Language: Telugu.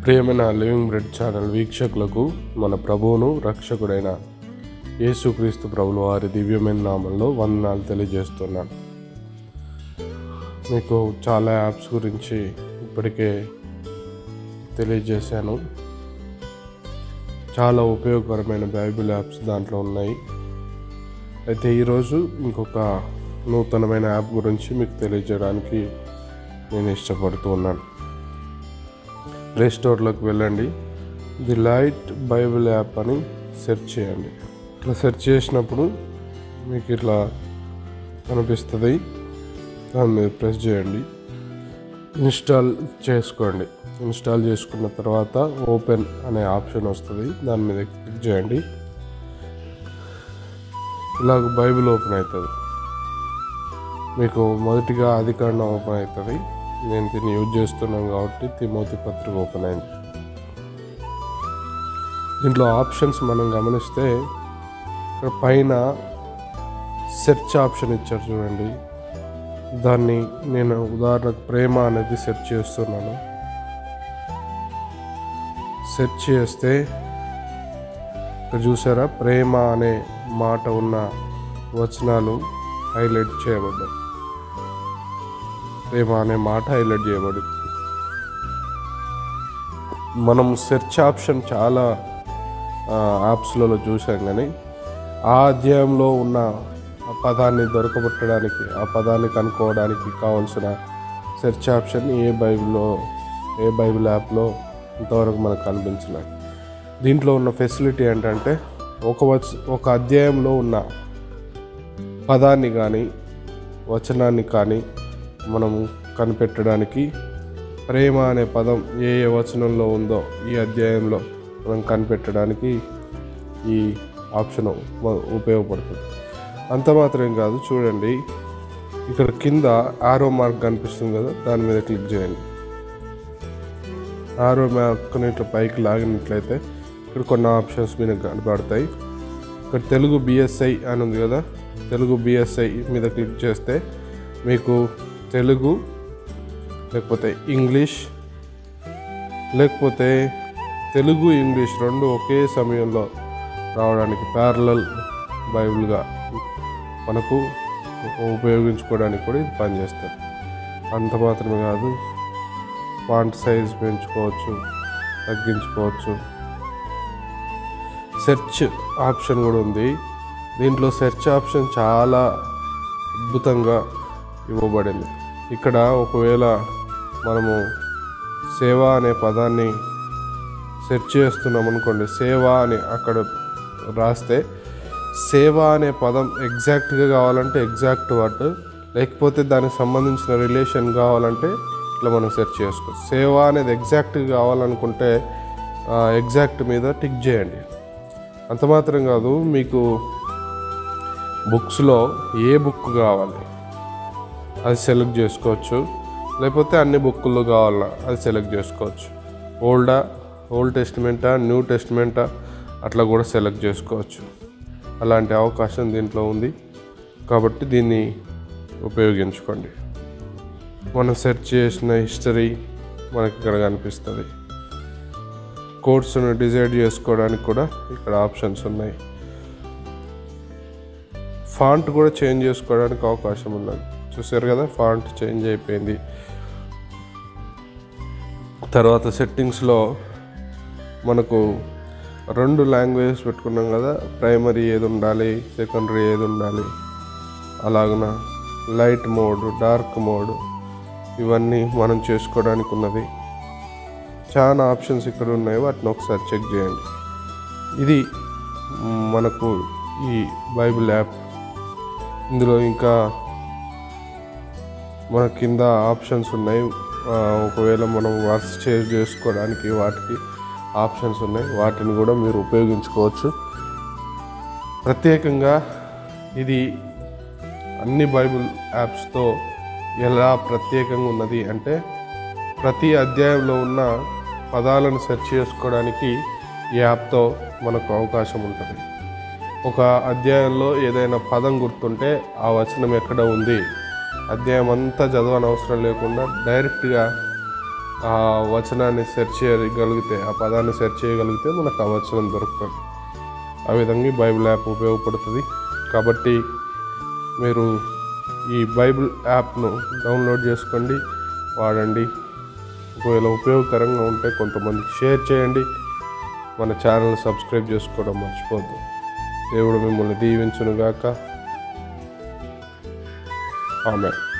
ప్రియమైన లివింగ్ బ్రెడ్ ఛానల్ వీక్షకులకు మన ప్రభువును రక్షకుడైన యేసుక్రీస్తు ప్రభుల వారి దివ్యమైన నామంలో వందనాలు తెలియజేస్తున్నాను మీకు చాలా యాప్స్ గురించి ఇప్పటికే తెలియజేశాను చాలా ఉపయోగకరమైన బైబిల్ యాప్స్ దాంట్లో ఉన్నాయి అయితే ఈరోజు ఇంకొక నూతనమైన యాప్ గురించి మీకు తెలియజేయడానికి నేను ఇష్టపడుతూ ఉన్నాను ప్లే స్టోర్లోకి వెళ్ళండి ది లైట్ బైబిల్ యాప్ అని సెర్చ్ చేయండి ఇట్లా సెర్చ్ చేసినప్పుడు మీకు ఇట్లా కనిపిస్తుంది దాని మీద ప్రెస్ చేయండి ఇన్స్టాల్ చేసుకోండి ఇన్స్టాల్ చేసుకున్న తర్వాత ఓపెన్ అనే ఆప్షన్ వస్తుంది దాని మీద క్లిక్ చేయండి ఇలాగ బైబిల్ ఓపెన్ అవుతుంది మీకు మొదటిగా అధికరణ ఓపెన్ అవుతుంది నేను దీన్ని యూజ్ చేస్తున్నాను కాబట్టి తిమోతి పత్రిక ఓపెన్ అయింది దీంట్లో ఆప్షన్స్ మనం గమనిస్తే ఇక్కడ పైన సెర్చ్ ఆప్షన్ ఇచ్చారు చూడండి దాన్ని నేను ఉదాహరణకు ప్రేమ అనేది సెర్చ్ చేస్తున్నాను సెర్చ్ చేస్తే ఇక్కడ చూసారా ప్రేమ అనే మాట ఉన్న వచనాలు హైలైట్ చేయబడ్డాయి ప్రేమ అనే మాట హైలైట్ చేయబడింది మనం సెర్చ్ ఆప్షన్ చాలా యాప్స్లలో చూసాం కానీ ఆ అధ్యాయంలో ఉన్న ఆ పదాన్ని దొరకబట్టడానికి ఆ పదాన్ని కనుక్కోవడానికి కావాల్సిన సెర్చ్ ఆప్షన్ ఏ బైబిల్లో ఏ బైబిల్ యాప్లో ఇంతవరకు మనకు కనిపించలేదు దీంట్లో ఉన్న ఫెసిలిటీ ఏంటంటే ఒక వచ ఒక అధ్యాయంలో ఉన్న పదాన్ని కానీ వచనాన్ని కానీ మనము కనిపెట్టడానికి ప్రేమ అనే పదం ఏ ఏ వచనంలో ఉందో ఈ అధ్యాయంలో మనం కనిపెట్టడానికి ఈ ఆప్షన్ మ- ఉపయోగపడుతుంది అంత మాత్రం కాదు చూడండి ఇక్కడ కింద ఆరో మార్క్ కనిపిస్తుంది కదా దాని మీద క్లిక్ చేయండి ఆరో మార్క్ని ఇట్లా పైకి లాగినట్లయితే ఇక్కడ కొన్ని ఆప్షన్స్ మీద కనబడతాయి ఇక్కడ తెలుగు బిఎస్ఐ అని ఉంది కదా తెలుగు బిఎస్ఐ మీద క్లిక్ చేస్తే మీకు తెలుగు లేకపోతే ఇంగ్లీష్ లేకపోతే తెలుగు ఇంగ్లీష్ రెండు ఒకే సమయంలో రావడానికి ప్యారలల్ బైబిల్గా మనకు ఉపయోగించుకోవడానికి కూడా ఇది పనిచేస్తుంది అంత మాత్రమే కాదు ఫాంట్ సైజ్ పెంచుకోవచ్చు తగ్గించుకోవచ్చు సెర్చ్ ఆప్షన్ కూడా ఉంది దీంట్లో సెర్చ్ ఆప్షన్ చాలా అద్భుతంగా ఇవ్వబడింది ఇక్కడ ఒకవేళ మనము సేవ అనే పదాన్ని సెర్చ్ చేస్తున్నాం అనుకోండి సేవ అని అక్కడ రాస్తే సేవ అనే పదం ఎగ్జాక్ట్గా కావాలంటే ఎగ్జాక్ట్ వర్డ్ లేకపోతే దానికి సంబంధించిన రిలేషన్ కావాలంటే ఇట్లా మనం సెర్చ్ చేసుకోవచ్చు సేవ అనేది ఎగ్జాక్ట్గా కావాలనుకుంటే ఎగ్జాక్ట్ మీద టిక్ చేయండి అంత మాత్రం కాదు మీకు బుక్స్లో ఏ బుక్ కావాలి అది సెలెక్ట్ చేసుకోవచ్చు లేకపోతే అన్ని బుక్కులు కావాలా అది సెలెక్ట్ చేసుకోవచ్చు ఓల్డా ఓల్డ్ టెస్ట్మెంటా న్యూ టెస్ట్మెంటా అట్లా కూడా సెలెక్ట్ చేసుకోవచ్చు అలాంటి అవకాశం దీంట్లో ఉంది కాబట్టి దీన్ని ఉపయోగించుకోండి మనం సెర్చ్ చేసిన హిస్టరీ మనకి ఇక్కడ కనిపిస్తుంది కోర్సును డిసైడ్ చేసుకోవడానికి కూడా ఇక్కడ ఆప్షన్స్ ఉన్నాయి ఫాంట్ కూడా చేంజ్ చేసుకోవడానికి అవకాశం ఉన్నది చూసారు కదా ఫాంట్ చేంజ్ అయిపోయింది తర్వాత సెట్టింగ్స్లో మనకు రెండు లాంగ్వేజెస్ పెట్టుకున్నాం కదా ప్రైమరీ ఏది ఉండాలి సెకండరీ ఏది ఉండాలి అలాగన లైట్ మోడ్ డార్క్ మోడ్ ఇవన్నీ మనం చేసుకోవడానికి ఉన్నది చాలా ఆప్షన్స్ ఇక్కడ ఉన్నాయి వాటిని ఒకసారి చెక్ చేయండి ఇది మ్, మనకు ఈ బైబిల్ యాప్ ఇందులో ఇంకా మన కింద ఆప్షన్స్ ఉన్నాయి ఆ, ఒకవేళ మనం వర్క్స్ చేంజ్ చేసుకోవడానికి వాటికి ఆప్షన్స్ ఉన్నాయి వాటిని కూడా మీరు ఉపయోగించుకోవచ్చు ప్రత్యేకంగా ఇది అన్ని బైబిల్ యాప్స్తో ఎలా ప్రత్యేకంగా ఉన్నది అంటే ప్రతి అధ్యాయంలో ఉన్న పదాలను సెర్చ్ చేసుకోవడానికి ఈ యాప్తో మనకు అవకాశం ఉంటుంది ఒక అధ్యాయంలో ఏదైనా పదం గుర్తుంటే ఆ వచనం ఎక్కడ ఉంది అధ్యాయం అంతా చదవని అవసరం లేకుండా డైరెక్ట్గా ఆ వచనాన్ని సెర్చ్ చేయగలిగితే ఆ పదాన్ని సెర్చ్ చేయగలిగితే మనకు ఆ వచనం దొరుకుతుంది ఆ విధంగా ఈ బైబిల్ యాప్ ఉపయోగపడుతుంది కాబట్టి మీరు ఈ బైబిల్ యాప్ను డౌన్లోడ్ చేసుకోండి వాడండి ఒకవేళ ఉపయోగకరంగా ఉంటే కొంతమందికి షేర్ చేయండి మన ఛానల్ సబ్స్క్రైబ్ చేసుకోవడం మర్చిపోద్దు దేవుడు మిమ్మల్ని దీవించునుగాక ఆమె